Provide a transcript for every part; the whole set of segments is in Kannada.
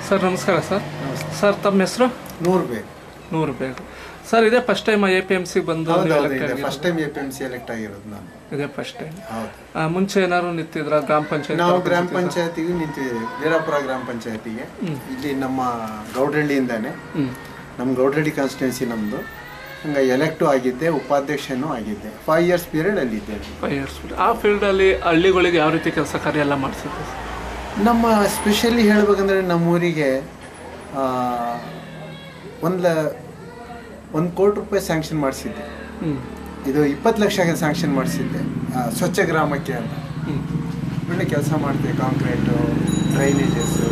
ಸರ್ ನಮಸ್ಕಾರ ಸರ್ ಸರ್ ತಮ್ಮ ಹೆಸರು ನೂರು ಬೇಕು ನೂರು ಬೇಕು ಸರ್ ಇದೇ first time A P M C ಬಂದು ನೀವು ಹೌದೌದು elect ಇದೆ ಆಗಿರೋದು? First time A P M C elect ಆಗಿರೋದು ನಾನು ಇದೇ ಫಸ್ಟ್ ಟೈಮ್ ಹೌದು ಮುಂಚೆ ಏನಾದ್ರು ನಿಂತಿದ್ರ ಗ್ರಾಮ ಪಂಚಾಯತ್ ನಾವು ಗ್ರಾಮ ಪಂಚಾಯತಿಗೆ ನಿಂತಿದ್ದೀವಿ ವೀರಾಪುರ ಗ್ರಾಮ ಪಂಚಾಯತಿಗೆ ಇಲ್ಲಿ ನಮ್ಮ ಗೌಡಹಳ್ಳಿಯಿಂದಾನೆ ಹ್ಮ್ ನಮ್ಮ ಗೌಡಹಳ್ಳಿ ಕಾನ್ಸ್ಟಿಟ್ಯೂನ್ಸಿ ನಮ್ಮದು ಹಂಗೆ ಎಲೆಕ್ಟು ಆಗಿದ್ದೆ ಉಪಾಧ್ಯಕ್ಷನೂ ಆಗಿದ್ದೆ ಫೈವ್ ಇಯರ್ಸ್ ಪೀರಿಯಡ್ ಅಲ್ಲಿದ್ದೆ ಫೈವ್ ಇಯರ್ಸ್ ಆ ಫೀಲ್ಡಲ್ಲಿ ಹಳ್ಳಿಗಳಿಗೆ ಯಾವ ರೀತಿ ಕೆಲಸ ಕಾರ್ಯ ಎಲ್ಲ ಮಾಡಿಸಿದ್ರು ನಮ್ಮ ಸ್ಪೆಷಲಿ ಹೇಳ್ಬೇಕಂದ್ರೆ ನಮ್ಮೂರಿಗೆ ಒಂದು ಒಂದು ಕೋಟಿ ರೂಪಾಯಿ ಸ್ಯಾಂಕ್ಷನ್ ಮಾಡಿಸಿದ್ದೆ ಹ್ಮ್ ಇದು ಇಪ್ಪತ್ತು ಲಕ್ಷ ಸ್ಯಾಂಕ್ಷನ್ ಮಾಡಿಸಿದ್ದೆ ಆ, ಸ್ವಚ್ಛ ಗ್ರಾಮಕ್ಕೆ ಅಂತ ಹ್ಮ್ ಒಳ್ಳೆ ಕೆಲಸ ಮಾಡ್ತೀವಿ ಕಾಂಕ್ರೀಟು ಡ್ರೈನೇಜಸ್ಸು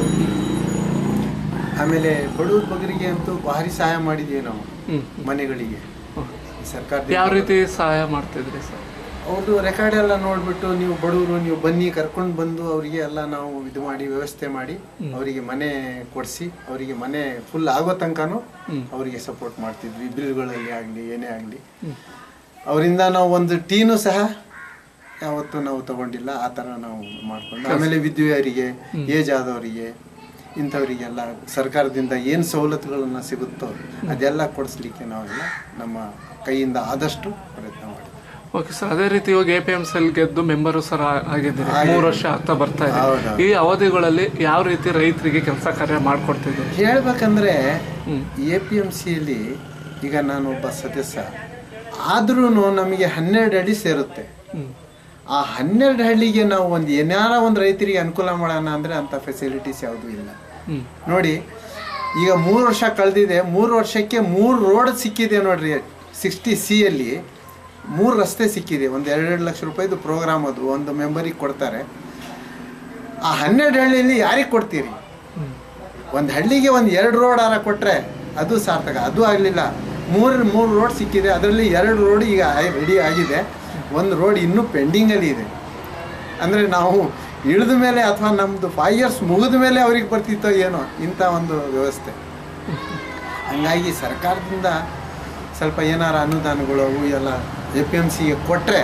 ಆಮೇಲೆ ಬಡವ್ರ ಬಗರಿಗೆ ಅಂತೂ ಭಾರಿ ಸಹಾಯ ಮಾಡಿದ್ದೀವಿ ನಾವು ಹ್ಮ್ ಮನೆಗಳಿಗೆ ಹ್ಮ್. ಸರ್ಕಾರ ಯಾವ ರೀತಿ ಸಹಾಯ ಮಾಡ್ತಿದ್ರಿ ಸರ್ ಅವ್ರದ್ದು ರೆಕಾರ್ಡ್ ಎಲ್ಲ ನೋಡಿಬಿಟ್ಟು ನೀವು ಬಡವರು ನೀವು ಬನ್ನಿ ಕರ್ಕೊಂಡು ಬಂದು ಅವರಿಗೆ ಎಲ್ಲ ನಾವು ಇದು ಮಾಡಿ ವ್ಯವಸ್ಥೆ ಮಾಡಿ ಅವರಿಗೆ ಮನೆ ಕೊಡಿಸಿ ಅವರಿಗೆ ಮನೆ ಫುಲ್ ಆಗೋ ತನಕನೂ ಅವರಿಗೆ ಸಪೋರ್ಟ್ ಮಾಡ್ತಿದ್ವಿ ಬಿಲ್ಗಳಲ್ಲಿ ಆಗಲಿ ಏನೇ ಆಗಲಿ ಅವರಿಂದ ನಾವು ಒಂದು ಟೀನು ಸಹ ಯಾವತ್ತೂ ನಾವು ತಗೊಂಡಿಲ್ಲ ಆ ಥರ ನಾವು ಮಾಡ್ಕೊಂಡು ಆಮೇಲೆ ವಿದ್ಯುವರಿಗೆ ಏಜ್ ಆದವರಿಗೆ ಇಂಥವರಿಗೆಲ್ಲ ಸರ್ಕಾರದಿಂದ ಏನು ಸವಲತ್ತುಗಳನ್ನ ಸಿಗುತ್ತೋ ಅದೆಲ್ಲ ಕೊಡಿಸ್ಲಿಕ್ಕೆ ನಾವೆಲ್ಲ ನಮ್ಮ ಕೈಯಿಂದ ಆದಷ್ಟು ಪ್ರಯತ್ನ ಮಾಡಿದ್ವಿ ಓಕೆ ಸರ್ ಅದೇ ರೀತಿ ಇವಾಗ ಎ ಪಿ ಎಮ್ ಸಿ ಗೆದ್ದು ಮೆಂಬರು ಸರ್ ಆಗಿದ್ದೀರಿ ಮೂರು ವರ್ಷ ಆಗ್ತಾ ಬರ್ತಾ ಇದೆ ಹೌದು. ಈ ಅವಧಿಗಳಲ್ಲಿ ಯಾವ ರೀತಿ ರೈತರಿಗೆ ಕೆಲಸ ಕಾರ್ಯ ಮಾಡ್ಕೊಡ್ತಿದ್ದೀರಿ ಹೇಳ್ಬೇಕಂದ್ರೆ ಹ್ಮ್. ಎ ಪಿ ಎಮ್ ಸಿಯಲ್ಲಿ ಈಗ ನಾನು ಒಬ್ಬ ಸದಸ್ಯ ಆದ್ರೂ ನಮಗೆ ಹನ್ನೆರಡು ಅಡಿ ಸೇರುತ್ತೆ ಹ್ಮ್ ಆ ಹನ್ನೆರಡು ಹಳ್ಳಿಗೆ ನಾವು ಒಂದು ಏನಾರ ಒಂದು ರೈತರಿಗೆ ಅನುಕೂಲ ಮಾಡೋಣ ಅಂದರೆ ಅಂಥ ಫೆಸಿಲಿಟೀಸ್ ಯಾವುದೂ ಇಲ್ಲ ಹ್ಮ್ ನೋಡಿ ಈಗ ಮೂರು ವರ್ಷ ಕಳೆದಿದೆ ಮೂರು ವರ್ಷಕ್ಕೆ ಮೂರು ರೋಡ್ ಸಿಕ್ಕಿದೆ ನೋಡ್ರಿ ಸಿಕ್ಸ್ಟಿ ಸಿ ಅಲ್ಲಿ ಮೂರು ರಸ್ತೆ ಸಿಕ್ಕಿದೆ ಒಂದು ಎರಡೆರಡು ಲಕ್ಷ ರೂಪಾಯಿದು ಪ್ರೋಗ್ರಾಮ್ ಅದು ಒಂದು ಮೆಂಬರಿಗೆ ಕೊಡ್ತಾರೆ ಆ ಹನ್ನೆರಡು ಹಳ್ಳಿಯಲ್ಲಿ ಯಾರಿಗೆ ಕೊಡ್ತೀರಿ ಒಂದು ಹಳ್ಳಿಗೆ ಒಂದು ಎರಡು ರೋಡ್ ಆರ ಕೊಟ್ಟರೆ ಅದು ಸಾರ್ಥಕ ಅದು ಆಗಲಿಲ್ಲ ಮೂರು ಮೂರು ರೋಡ್ ಸಿಕ್ಕಿದೆ ಅದರಲ್ಲಿ ಎರಡು ರೋಡ್ ಈಗ ರೆಡಿ ಆಗಿದೆ ಒಂದು ರೋಡ್ ಇನ್ನೂ ಪೆಂಡಿಂಗಲ್ಲಿ ಇದೆ ಅಂದರೆ ನಾವು ಇಳಿದ ಮೇಲೆ ಅಥವಾ ನಮ್ಮದು ಫೈವ್ ಇಯರ್ಸ್ ಮುಗಿದ ಮೇಲೆ ಅವ್ರಿಗೆ ಬರ್ತಿತ್ತೋ ಏನೋ ಇಂಥ ಒಂದು ವ್ಯವಸ್ಥೆ ಹಂಗಾಗಿ ಸರ್ಕಾರದಿಂದ ಸ್ವಲ್ಪ ಏನಾರ ಅನುದಾನಗಳು ಅವು ಎಲ್ಲ ಎ ಪಿ ಎಮ್ ಸಿಗೆ ಕೊಟ್ಟರೆ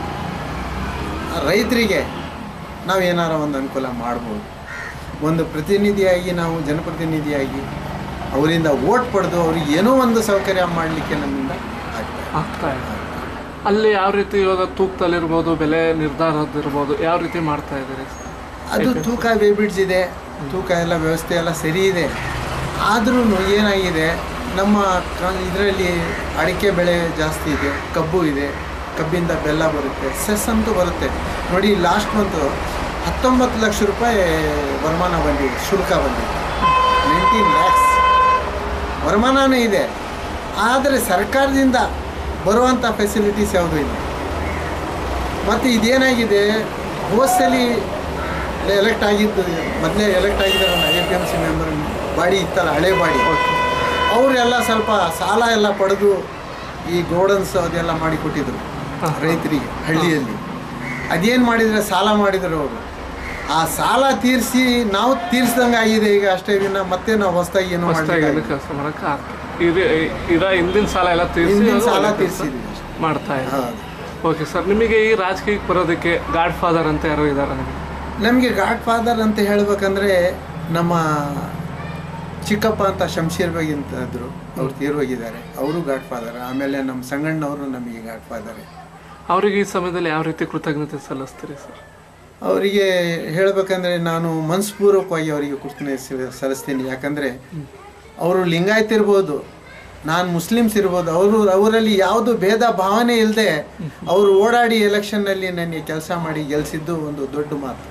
ರೈತರಿಗೆ ನಾವು ಏನಾರ ಒಂದು ಅನುಕೂಲ ಮಾಡ್ಬೋದು ಒಂದು ಪ್ರತಿನಿಧಿಯಾಗಿ ನಾವು ಜನಪ್ರತಿನಿಧಿಯಾಗಿ ಅವರಿಂದ ಓಟ್ ಪಡೆದು ಅವ್ರಿಗೆ ಏನೋ ಒಂದು ಸೌಕರ್ಯ ಮಾಡಲಿಕ್ಕೆ ನಮ್ಮಿಂದ ಆಗ್ತದೆ ಆಗ್ತಾ ಇದೆ ಅಲ್ಲಿ ಯಾವ ರೀತಿ ಇವಾಗ ತೂಕದಲ್ಲಿರ್ಬೋದು ಬೆಲೆ ನಿರ್ಧಾರದಿರ್ಬೋದು ಯಾವ ರೀತಿ ಮಾಡ್ತಾ ಇದ್ದೀರಿ ಸರ್ ಅದು ತೂಕ ಬೇಬಿಡ್ಸ್ ಇದೆ ತೂಕ ಎಲ್ಲ ವ್ಯವಸ್ಥೆ ಎಲ್ಲ ಸರಿ ಇದೆ ಆದ್ರೂ ಏನಾಗಿದೆ ನಮ್ಮ ಇದರಲ್ಲಿ ಅಡಿಕೆ ಬೆಳೆ ಜಾಸ್ತಿ ಇದೆ ಕಬ್ಬು ಇದೆ ಕಬ್ಬಿಂದ ಬೆಲ್ಲ ಬರುತ್ತೆ ಸೆಸ್ ಅಂತೂ ಬರುತ್ತೆ ನೋಡಿ ಲಾಸ್ಟ್ ಮಂತು ಹತ್ತೊಂಬತ್ತು ಲಕ್ಷ ರೂಪಾಯಿ ವರಮಾನ ಬಂದಿದೆ ಶುಲ್ಕ ಬಂದಿದೆ ನೈನ್ಟೀನ್ ಲ್ಯಾಕ್ಸ್ ವರಮಾನನೂ ಇದೆ ಆದರೆ ಸರ್ಕಾರದಿಂದ ಬರುವಂಥ ಫೆಸಿಲಿಟೀಸ್ ಯಾವುದೂ ಇಲ್ಲ ಮತ್ತು ಇದೇನಾಗಿದೆ ಹೋಸಲಿ ಎಲೆಕ್ಟ್ ಆಗಿದ್ದು ಮೊದಲೇ ಎಲೆಕ್ಟ್ ಆಗಿದ್ದಾರಲ್ಲ A P M C member body ಇತ್ತಲ್ಲ ಹಳೆ ಬಾಡಿ ಅವರೆಲ್ಲ ಸ್ವಲ್ಪ ಸಾಲ ಎಲ್ಲ ಪಡೆದು ಈ ಗೋಡನ್ಸ್ ಅದೆಲ್ಲ ಮಾಡಿ ಕೊಟ್ಟಿದ್ರು ರೈತರಿಗೆ ಹಳ್ಳಿಯಲ್ಲಿ ಅದೇನು ಮಾಡಿದರೆ ಸಾಲ ಮಾಡಿದ್ರು ಅವರು ಆ ಸಾಲ ತೀರಿಸಿ ನಾವು ತೀರಿಸ್ದಂಗೆ ಆಗಿದೆ ಈಗ ಅಷ್ಟೇ ದಿನ ಮತ್ತೆ ನಾವು ಹೊಸದಾಗಿ ಏನೋ ಹೊಸ್ದಾಗಿ ಮಾಡಲಿಕ್ಕೆ ಕೆಲಸ ಮಾಡಕ್ಕೆ ಆಗ್ತದೆ ಇದು ಇದ ಹಿಂದಿನ ಸಾಲ ಎಲ್ಲ ತೀರಿಸಿ ಹಿಂದಿನ ಅದು ಸಾಲ ಒಳ್ಳೆ ಕೆಲ್ಸ ತೀರಿಸಿದ್ವಿ ಅಷ್ಟೇ. ಮಾಡ್ತಾ ಇದೆ ಹೌದು ಓಕೆ ಸರ್ ನಿಮಗೆ ಈ ರಾಜಕೀಯಕ್ಕೆ ಬರೋದಕ್ಕೆ ಗಾಡ್ ಫಾದರ್ ಅಂತ ಯಾರೋ ಇದ್ದಾರೆ ನಿಮಗೆ ನಮಗೆ ಗಾಡ್ ಫಾದರ್ ಅಂತ ಹೇಳ್ಬೇಕಂದ್ರೆ ನಮ್ಮ ಚಿಕ್ಕಪ್ಪ ಅಂತ ಶಂಶೀರ್ ಬೇಗ್ ಅಂತ ಇದ್ರು ಅವ್ರು ತೀರೋಗಿದ್ದಾರೆ ಅವರು ಗಾಡ್ ಫಾದರ್ ಆಮೇಲೆ ನಮ್ಮ ಸಂಗಣ್ಣವರು ನಮಗೆ ಗಾಡ್ ಫಾದರ್ ಅವರಿಗೆ ಈ ಸಮಯದಲ್ಲಿ ಯಾವ ರೀತಿ ಕೃತಜ್ಞತೆ ಸಲ್ಲಿಸ್ತೀರಿ ಸರ್ ಅವರಿಗೆ ಹೇಳ್ಬೇಕಂದ್ರೆ ನಾನು ಮನಸ್ಪೂರ್ವಕವಾಗಿ ಅವರಿಗೆ ಕೃತಜ್ಞತೆ ಸಲ್- ಸಲ್ಲಿಸ್ತೀನಿ ಯಾಕಂದ್ರೆ ಅವರು ಲಿಂಗಾಯತ್ ಇರ್ಬೋದು ನಾನು ಮುಸ್ಲಿಮ್ಸ್ ಇರ್ಬೋದು ಅವರು ಅವರಲ್ಲಿ ಯಾವುದು ಭೇದ ಭಾವನೆ ಇಲ್ಲದೆ ಅವರು ಓಡಾಡಿ ಎಲೆಕ್ಷನ್ನಲ್ಲಿ ನನಗೆ ಕೆಲಸ ಮಾಡಿ ಗೆಲ್ಲಿಸಿದ್ದು ಒಂದು ದೊಡ್ಡ ಮಾತು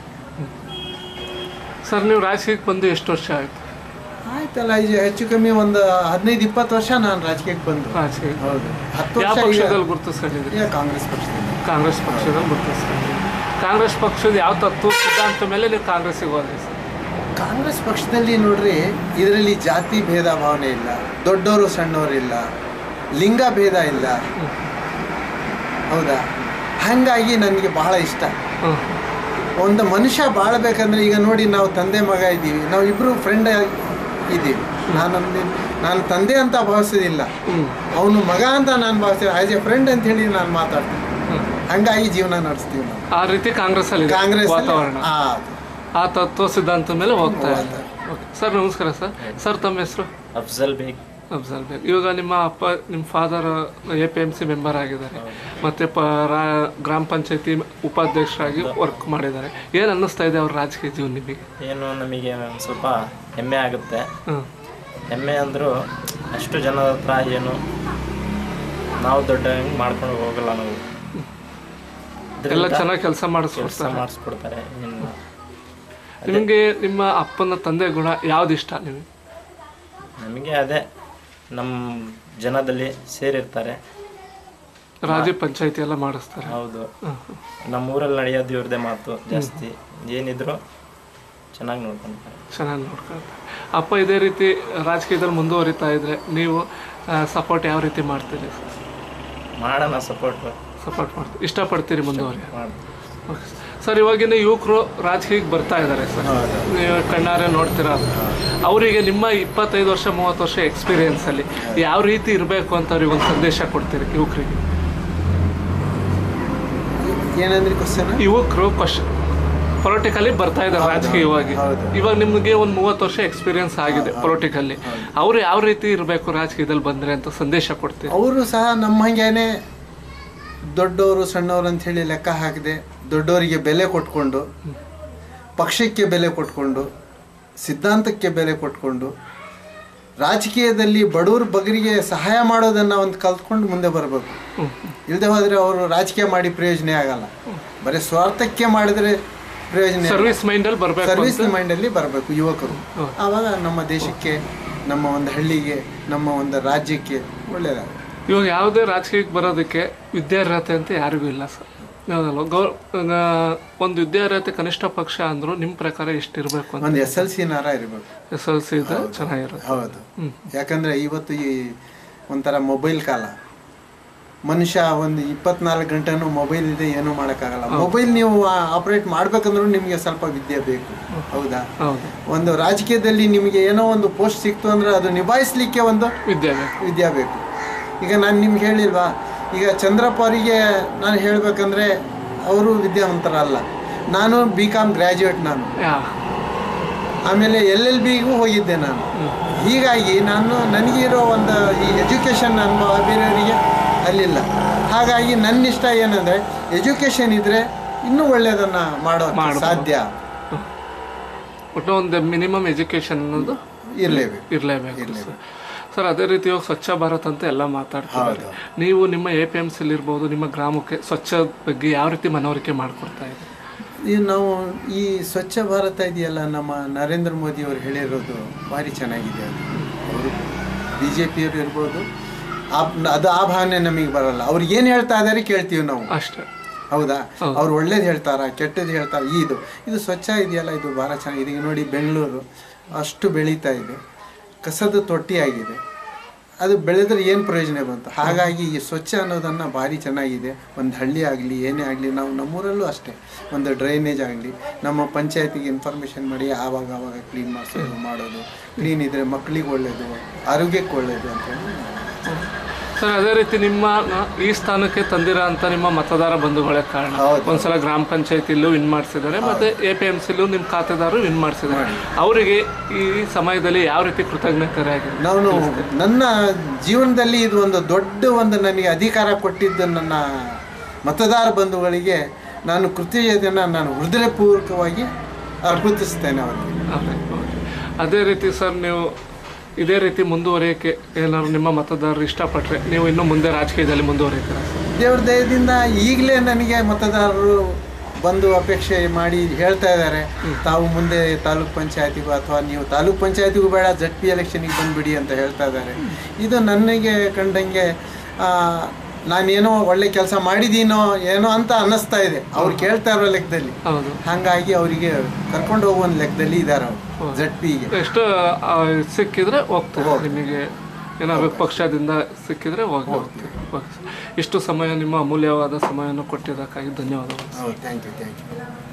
ಸರ್ ನೀವು ರಾಜಕೀಯಕ್ಕೆ ಬಂದು ಎಷ್ಟು ವರ್ಷ ಆಯ್ತು ಆಯ್ತಲ್ಲ ಇದು ಹೆಚ್ಚು ಕಮ್ಮಿ ಒಂದು ಹದಿನೈದು ಇಪ್ಪತ್ತು ವರ್ಷ ನಾನು ರಾಜಕೀಯಕ್ಕೆ ಬಂದು ರಾಜಕೀಯ ಹೌದು ಹತ್ತು ಯಾವ ವರ್ಷ ಈಗ- ಪಕ್ಷದಲ್ಲಿ ಗುರುತಿಸ್ಕೊಂಡಿದ್ರಿ ಈಗ ಕಾಂಗ್ರೆಸ್ ಪಕ್ಷದಿಂದ ಕಾಂಗ್ರೆಸ್ ಪಕ್ಷದಲ್ಲಿ ಗುರುತಿಸ್ಕೊಂಡಿದ್ರಿ ಕಾಂಗ್ರೆಸ್ ಪಕ್ಷದ ಯಾವ ತತ್ವ ಸಿದ್ಧಾಂತ ಮೇಲೆ ನೀವು ಕಾಂಗ್ರೆಸ್ಸಿಗೆ ಹೋದ್ರಿ ಸರ್ ಕಾಂಗ್ರೆಸ್ ಪಕ್ಷದಲ್ಲಿ ನೋಡ್ರಿ ಇದರಲ್ಲಿ ಜಾತಿ ಭೇದ ಭಾವನೆ ಇಲ್ಲ ದೊಡ್ಡವರು ಸಣ್ಣವರು ಇಲ್ಲ ಲಿಂಗ ಭೇದ ಇಲ್ಲ ಹೌದಾ ಹಾಗಾಗಿ ನನಗೆ ಬಹಳ ಇಷ್ಟ ಹ್ಮ್. ಒಂದು ಮನುಷ್ಯ ಬಾಳ್ಬೇಕಂದ್ರೆ ಈಗ ನೋಡಿ ನಾವು ತಂದೆ ಮಗ ಇದ್ದೀವಿ ನಾವು ಇಬ್ಬರು ಫ್ರೆಂಡ್ ಇದ್ದೀವಿ ನಾನು ನಾನು ತಂದೆ ಅಂತ ಭಾವಿಸೋದಿಲ್ಲ ಹ್ಮ್. ಅವನು ಮಗ ಅಂತ ನಾನು ಭಾವಿಸ್ತೀನಿ ಆಸ್ ಎ ಫ್ರೆಂಡ್ ಅಂತ ಹೇಳಿ ನಾನು ಮಾತಾಡ್ತೀನಿ ಹ್ಮ್. ಹಂಗಾಗಿ ಜೀವನ ನಡೆಸ್ತೀವಿ ನಾವು ಆ ರೀತಿ ಕಾಂಗ್ರೆಸ್ ಅಲ್ಲಿ ಕಾಂಗ್ರೆಸ್ ವಾತಾವರಣ ಆ ತತ್ವ ಸಿದ್ಧಾಂತದ ಮೇಲೆ ಹೋಗ್ತಾ ಇದೆ ಓಕೆ ಸರ್ ನಮಸ್ಕಾರ ಸರ್ ಸರ್ ತಮ್ಮ ಹೆಸರು ಅಫ್ಜಲ್ ಬೇಗ್ ಅಫ್ಜಲ್ ಬೇಗ್ ಇವಾಗ ನಿಮ್ಮ ಅಪ್ಪ ನಿಮ್ಮ father A P M C member ಆಗಿದ್ದಾರೆ ಮತ್ತು ಪ ರಾ- ಗ್ರಾಮ ಪಂಚಾಯತಿ ಉಪಾಧ್ಯಕ್ಷರಾಗಿ ವರ್ಕ್ ಮಾಡಿದ್ದಾರೆ ಏನು ಅನ್ನಿಸ್ತಾ ಇದೆ ಅವ್ರ ರಾಜಕೀಯ ಜೀವನ ನಿಮಗೆ ಏನು ನಮಗೆ ಒಂದು ಸ್ವಲ್ಪ ಹೆಮ್ಮೆ ಆಗುತ್ತೆ ಹಾಂ ಹೆಮ್ಮೆ ಅಂದರೂ ಅಷ್ಟು ಜನದ ಹತ್ರ ಏನು ನಾವು ದೊಡ್ಡ ಹಂಗೆ ಮಾಡ್ಕೊಂಡು ಹೋಗಲ್ಲ ನಾವು ಎಲ್ಲ ಚೆನ್ನಾಗಿ ಕೆಲಸ ಕೆಲಸ ಮಾಡಿಸ್ಕೊಡ್ತಾರೆ ಮಾಡಿಸ್ಕೊಡ್ತಾರೆ ಏನು ನಿಮಗೆ ನಿಮ್ಮ ಅಪ್ಪನ ತಂದೆ ಗುಣ ಯಾವ್ದು ಇಷ್ಟ ನಿಮಗೆ ನಮಗೆ ಅದೇ ನಮ್ಮ ಜನದಲ್ಲಿ ಸೇರಿರ್ತಾರೆ ರಾಜ್ಯ ಪಂಚಾಯತಿ ಎಲ್ಲ ಮಾಡಿಸ್ತಾರೆ ಹೌದು ಹಾಂ ನಮ್ಮ ಊರಲ್ಲಿ ನಡೆಯೋದು ಇವ್ರದೇ ಮಾತು ಜಾಸ್ತಿ ಏನಿದ್ರು ಚೆನ್ನಾಗಿ ನೋಡ್ಕೊಂತಾರೆ ಚೆನ್ನಾಗಿ ನೋಡ್ಕೊಳ್ತಾರೆ ಅಪ್ಪ ಇದೇ ರೀತಿ ರಾಜಕೀಯದಲ್ಲಿ ಮುಂದುವರಿತಾ ಇದ್ರೆ ನೀವು ಸಪೋರ್ಟ್ ಯಾವ ರೀತಿ ಮಾಡ್ತೀರಿ ಮಾಡೋಣ ಸಪೋರ್ಟ್ ಸಪೋರ್ಟ್ ಮಾಡ್ತೀರಿ ಇಷ್ಟಪಡ್ತೀರಿ ಮುಂದುವರಿ ಮಾಡ್ತೀವಿ ಓಕೆ ಸರ್ ಇವಾಗಿನ ಯುವಕರು ರಾಜಕೀಯಕ್ಕೆ ಬರ್ತಾ ಇದ್ದಾರೆ ಸರ್ ನೀವು ಕಣ್ಣಾರೆ ನೋಡ್ತೀರಾ ಅವರಿಗೆ ನಿಮ್ಮ ಇಪ್ಪತ್ತೈದು ವರ್ಷ ಮೂವತ್ತು ವರ್ಷ ಎಕ್ಸ್ಪೀರಿಯನ್ಸಲ್ಲಿ ಯಾವ ರೀತಿ ಇರಬೇಕು ಅಂತ ಅವ್ರಿಗೆ ಒಂದು ಸಂದೇಶ ಕೊಡ್ತೀರಿ ಯುವಕರಿಗೆ ಏನಂದ್ರೆ ಕ್ವಶನ್ ಯುವಕರು ಕ್ವಶನ್ ಪೊಲಿಟಿಕಲಿ ಬರ್ತಾ ಇದ್ದಾರೆ ರಾಜಕೀಯವಾಗಿ ಹೌದು. ಇವಾಗ ನಿಮಗೆ ಒಂದು ಮೂವತ್ತು ವರ್ಷ ಎಕ್ಸ್ಪೀರಿಯನ್ಸ್ ಆಗಿದೆ ಪೊಲಿಟಿಕಲ್ಲಿ ಅವ್ರು ಯಾವ ರೀತಿ ಇರಬೇಕು ರಾಜಕೀಯದಲ್ಲಿ ಬಂದ್ರೆ ಅಂತ ಸಂದೇಶ ಕೊಡ್ತೀರಿ ಅವರು ಸಹ ನಮ್ಮ ಹಂಗೇನೆ ದೊಡ್ಡವರು ಸಣ್ಣವರು ಅಂತ ಹೇಳಿ ಲೆಕ್ಕ ಹಾಕದೆ ದೊಡ್ಡವರಿಗೆ ಬೆಲೆ ಕೊಟ್ಕೊಂಡು ಪಕ್ಷಕ್ಕೆ ಬೆಲೆ ಕೊಟ್ಕೊಂಡು ಸಿದ್ಧಾಂತಕ್ಕೆ ಬೆಲೆ ಕೊಟ್ಕೊಂಡು ರಾಜಕೀಯದಲ್ಲಿ ಬಡವ್ರ ಬಗರಿಗೆ ಸಹಾಯ ಮಾಡೋದನ್ನ ಒಂದು ಕಲ್ತ್ಕೊಂಡು ಮುಂದೆ ಬರಬೇಕು ಹ್ಮ್. ಇಲ್ಲದೆ ಹೋದ್ರೆ ಅವರು ರಾಜಕೀಯ ಮಾಡಿ ಪ್ರಯೋಜನ ಆಗಲ್ಲ ಬರೀ ಸ್ವಾರ್ಥಕ್ಕೆ ಮಾಡಿದ್ರೆ ಪ್ರಯೋಜನ ಸರ್ವಿಸ್ ಮೈಂಡಲ್ಲಿ ಬರಬೇಕು ಸರ್ವಿಸ್ ಮೈಂಡಲ್ಲಿ ಬರಬೇಕು ಯುವಕರು ಆವಾಗ ನಮ್ಮ ದೇಶಕ್ಕೆ ನಮ್ಮ ಒಂದು ಹಳ್ಳಿಗೆ ನಮ್ಮ ಒಂದು ರಾಜ್ಯಕ್ಕೆ ಒಳ್ಳೆಯದಾಗುತ್ತೆ ಇವಾಗ ಯಾವುದೇ ರಾಜಕೀಯಕ್ಕೆ ಬರೋದಕ್ಕೆ ವಿದ್ಯಾರ್ಹತೆ ಅಂತ ಯಾರಿಗೂ ಇಲ್ಲ ಸರ್ ಹೌದಲ್ವ ಗೌ ಆ, ಒಂದು ವಿದ್ಯಾರ್ಹತೆ ಕನಿಷ್ಠ ಪಕ್ಷ ಅಂದ್ರು ನಿಮ್ಮ ಪ್ರಕಾರ ಎಷ್ಟಿರಬೇಕು ಅಂತ ಒಂದು ಎಸ್ ಎಲ್ ಸಿ ನಾರ ಇರಬೇಕು ಎಸ್ ಎಲ್ ಸಿ ಇದೆ ಚೆನ್ನಾಗಿರುತ್ತೆ ಹೌದು ಯಾಕಂದ್ರೆ ಇವತ್ತು ಈ ಒಂಥರ ಮೊಬೈಲ್ ಕಾಲ ಮನುಷ್ಯ ಒಂದು ಇಪ್ಪತ್ನಾಲ್ಕು ಗಂಟೆನೂ ಮೊಬೈಲ್ ಇದೆ ಏನೂ ಮಾಡೋಕ್ಕಾಗಲ್ಲ ಮೊಬೈಲ್ ನೀವು ಆಪರೇಟ್ ಮಾಡ್ಬೇಕಂದ್ರೂ ನಿಮಗೆ ಸ್ವಲ್ಪ ವಿದ್ಯೆ ಬೇಕು ಹೌದಾ ಹೌದು ಒಂದು ರಾಜಕೀಯದಲ್ಲಿ ನಿಮಗೆ ಏನೋ ಒಂದು ಪೋಸ್ಟ್ ಸಿಕ್ತು ಅಂದ್ರೆ ಅದು ನಿಭಾಯಿಸ್ಲಿಕ್ಕೆ ಒಂದು ವಿದ್ಯಾಭ್ಯಾಸ ವಿದ್ಯಾ ಬೇಕು ಈಗ ನಾನು ನಿಮ್ಗೆ ಹೇಳಿಲ್ವಾ ಈಗ ಚಂದ್ರಪ್ಪ ಅವರಿಗೆ ನಾನು ಹೇಳಬೇಕಂದ್ರೆ ಅವರು ವಿದ್ಯಾವಂತರಲ್ಲ ನಾನು ಬಿ ಕಾಮ್ ಗ್ರ್ಯಾಜುಯೇಟ್ ನಾನು ಯಾ ಆಮೇಲೆ ಎಲ್ ಎಲ್ ಬಿಗೂ ಹೋಗಿದ್ದೆ ನಾನು ಹೀಗಾಗಿ ನಾನು ನನಗಿರೋ ಒಂದು ಈ ಎಜುಕೇಷನ್ ಅನುಭವ ಬೇರೆಯವರಿಗೆ ಅಲ್ಲಿಲ್ಲ ಹಾಗಾಗಿ ನನ್ನ ಇಷ್ಟ ಏನಂದರೆ ಎಜುಕೇಷನ್ ಇದ್ದರೆ ಇನ್ನೂ ಒಳ್ಳೆಯದನ್ನು ಮಾಡೋ ಮಾಡ್ಬೋದು. ಸಾಧ್ಯ ಒಟ್ಟು ಒಂದು ಮಿನಿಮಮ್ ಎಜುಕೇಶನ್ ಅನ್ನೋದು ಇರಲೇಬೇಕು ಇರಲೇಬೇಕು ಸರ್ ಸರ್ ಅದೇ ರೀತಿ ಇವಾಗ ಸ್ವಚ್ಛ ಭಾರತ್ ಅಂತ ಎಲ್ಲ ಮಾತಾಡ್ತಿದ್ದಾರೆ ಹೌದು. ನೀವು ನಿಮ್ಮ ಎ ಪಿ ಎಮ್ ಸಿಲಿ ಇರ್ಬೋದು ನಿಮ್ಮ ಗ್ರಾಮಕ್ಕೆ ಸ್ವಚ್ಛ ಬಗ್ಗೆ ಯಾವ ರೀತಿ ಮನವರಿಕೆ ಮಾಡಿಕೊಡ್ತಾ ಇದ್ದೀರಿ ಈ ನಾವು ಈ ಸ್ವಚ್ಛ ಭಾರತ ಇದೆಯಲ್ಲ ನಮ್ಮ ನರೇಂದ್ರ ಮೋದಿ ಅವರು ಹೇಳಿರೋದು ಭಾರಿ ಚೆನ್ನಾಗಿದೆ ಅದು ಅವರು ಬಿ ಜೆ ಪಿಯವರು ಇರ್ಬೋದು ಆ ಅದು ಆ ಭಾವನೆ ನಮಗೆ ಬರಲ್ಲ ಅವ್ರು ಏನು ಹೇಳ್ತಾ ಇದ್ದಾರೆ ಕೇಳ್ತೀವಿ ನಾವು ಅಷ್ಟೇ ಹೌದಾ ಅವ್ರು ಒಳ್ಳೇದು ಹೇಳ್ತಾರ ಕೆಟ್ಟದ್ದು ಹೇಳ್ತಾರ ಇದು ಇದು ಸ್ವಚ್ಛ ಇದೆಯಲ್ಲ ಇದು ಭಾಳ ಚೆನ್ನಾಗಿದೆ ಈಗ ನೋಡಿ ಬೆಂಗಳೂರು ಅಷ್ಟು ಬೆಳೀತಾ ಇದೆ ಕಸದ ತೊಟ್ಟಿ ಆಗಿದೆ ಅದು ಬೆಳೆದ್ರೆ ಏನು ಪ್ರಯೋಜನ ಬಂತು ಹಾಗಾಗಿ ಈ ಸ್ವಚ್ಛ ಅನ್ನೋದನ್ನು ಭಾರಿ ಚೆನ್ನಾಗಿದೆ ಒಂದು ಹಳ್ಳಿ ಆಗಲಿ ಏನೇ ಆಗಲಿ ನಾವು ನಮ್ಮೂರಲ್ಲೂ ಅಷ್ಟೇ ಒಂದು ಡ್ರೈನೇಜ್ ಆಗಲಿ ನಮ್ಮ ಪಂಚಾಯತಿಗೆ ಇನ್ಫಾರ್ಮೇಷನ್ ಮಾಡಿ ಆವಾಗ ಆವಾಗ ಕ್ಲೀನ್ ಮಾಡಿಸೋದು ಮಾಡೋದು ಕ್ಲೀನ್ ಇದ್ದರೆ ಮಕ್ಕಳಿಗೆ ಒಳ್ಳೆಯದು ಆರೋಗ್ಯಕ್ಕೆ ಒಳ್ಳೆಯದು ಅಂತ ಹೇಳಿ ಸರ್ ಅದೇ ರೀತಿ ನಿಮ್ಮ ಈ ಸ್ಥಾನಕ್ಕೆ ತಂದಿರೋ ಅಂತ ನಿಮ್ಮ ಮತದಾರ ಬಂಧುಗಳೇ ಕಾರಣ ಹೌದು. ಒಂದ್ಸಲ ಗ್ರಾಮ ಪಂಚಾಯತಿಲೂ ವಿನ್ ಮಾಡಿಸಿದ್ದಾರೆ ಮತ್ತೆ ಎ ಪಿ ಎಂ ಸಿಲೂ ನಿಮ್ಮ ಖಾತೆದಾರರು ವಿನ್ ಮಾಡಿಸಿದ್ದಾರೆ ಅವರಿಗೆ ಈ ಸಮಯದಲ್ಲಿ ಯಾವ ರೀತಿ ಕೃತಜ್ಞತೆಯಾಗಿದೆ ನಾನು ನನ್ನ ಜೀವನದಲ್ಲಿ ಇದು ಒಂದು ದೊಡ್ಡ ಒಂದು ನನಗೆ ಅಧಿಕಾರ ಕೊಟ್ಟಿದ್ದು ನನ್ನ ಮತದಾರ ಬಂಧುಗಳಿಗೆ ನಾನು ಕೃತಜ್ಞತೆಯನ್ನು ನಾನು ಹೃದಯಪೂರ್ವಕವಾಗಿ ಅರ್ಪಿಸ್ತೇನೆ ಅವರಿಗೆ ಅದೇ, ಓಕೆ. ಅದೇ ರೀತಿ ಸರ್ ನೀವು ಇದೇ ರೀತಿ ಮುಂದುವರಿಯೋಕ್ಕೆ ಏನಾದ್ರು ನಿಮ್ಮ ಮತದಾರರು ಇಷ್ಟಪಟ್ಟರೆ ನೀವು ಇನ್ನೂ ಮುಂದೆ ರಾಜಕೀಯದಲ್ಲಿ ಮುಂದುವರಿತೀರಾ ಸರ್ ದೇವ್ರ ದಯದಿಂದ ಈಗಲೇ ನನಗೆ ಮತದಾರರು ಬಂದು ಅಪೇಕ್ಷೆ ಮಾಡಿ ಹೇಳ್ತಾ ಇದ್ದಾರೆ ತಾವು ಮುಂದೆ ತಾಲೂಕ್ ಪಂಚಾಯತಿಗೂ ಅಥವಾ ನೀವು ತಾಲೂಕ್ ಪಂಚಾಯತಿಗೂ ಬೇಡ ಜಡ್ ಪಿ ಎಲೆಕ್ಷನಿಗೆ ಬಂದುಬಿಡಿ ಅಂತ ಹೇಳ್ತಾ ಇದ್ದಾರೆ ಇದು ನನಗೆ ಕಂಡಂಗೆ ಆ, ನಾನೇನೋ ಒಳ್ಳೆ ಕೆಲಸ ಮಾಡಿದ್ದೀನೋ ಏನೋ ಅಂತ ಅನ್ನಿಸ್ತಾ ಇದೆ ಅವ್ರು ಕೇಳ್ತಾ ಇರೋ ಲೆಕ್ಕದಲ್ಲಿ ಹೌದು ಹಾಗಾಗಿ ಅವರಿಗೆ ಕರ್ಕೊಂಡು ಹೋಗೋ ಒಂದು ಲೆಕ್ಕದಲ್ಲಿ ಇದ್ದಾರೆ ಅವರು ಜಡ್ ಪಿಗೆ ಎಷ್ಟು ಆ, ಸಿಕ್ಕಿದ್ರೆ ಹೋಗ್ತಾರೆ ನಿಮಗೆ ಏನಾದ್ರು ಪಕ್ಷದಿಂದ ಸಿಕ್ಕಿದ್ರೆ ಹೋಗಿ ಹೋಗ್ತೀವಿ ಓಕೆ ಸರ್. ಇಷ್ಟು ಸಮಯ ನಿಮ್ಮ ಅಮೂಲ್ಯವಾದ ಸಮಯವನ್ನು ಕೊಟ್ಟಿದ್ದಕ್ಕಾಗಿ ಧನ್ಯವಾದಗಳು ಹೌದು ಥ್ಯಾಂಕ್ ಯು ಥ್ಯಾಂಕ್ ಯು